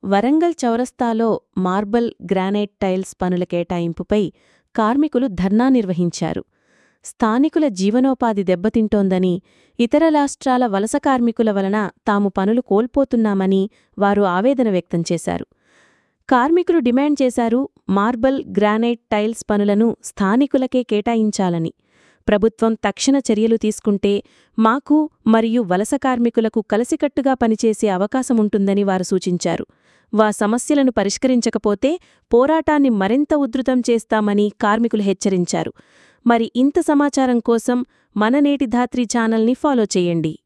వరంగల్ చౌరస్తాలో marble granite tiles పనుల కేటాయింపుపై కార్మికులు ధర్నా నిర్వహించారు స్థానికుల జీవనోపాధి దెబ్బతింటోందని ఇతర రాష్ట్రాల వలస కార్మికుల వలన తాము పనులు కోల్పోతున్నామని వారు ఆవేదన వ్యక్తం చేశారు కార్మికులు డిమాండ్ చేశారు మార్బల్ గ్రానైట్ టైల్స్ పనులను స్థానికులకే కేటాయించాలని ప్రభుత్వం తక్షణ చర్యలు తీసుకుంటే మాకు మరియు వలస కార్మికులకు కలసికట్టుగా పనిచేసే అవకాశముంటుందని వారు సూచించారు వా సమస్యలను పరిష్కరించకపోతే పోరాటాన్ని మరింత ఉధృతం చేస్తామని కార్మికులు హెచ్చరించారు మరి ఇంత సమాచారం కోసం మన నేటి ధాత్రి ఛానల్ని ఫాలో చేయండి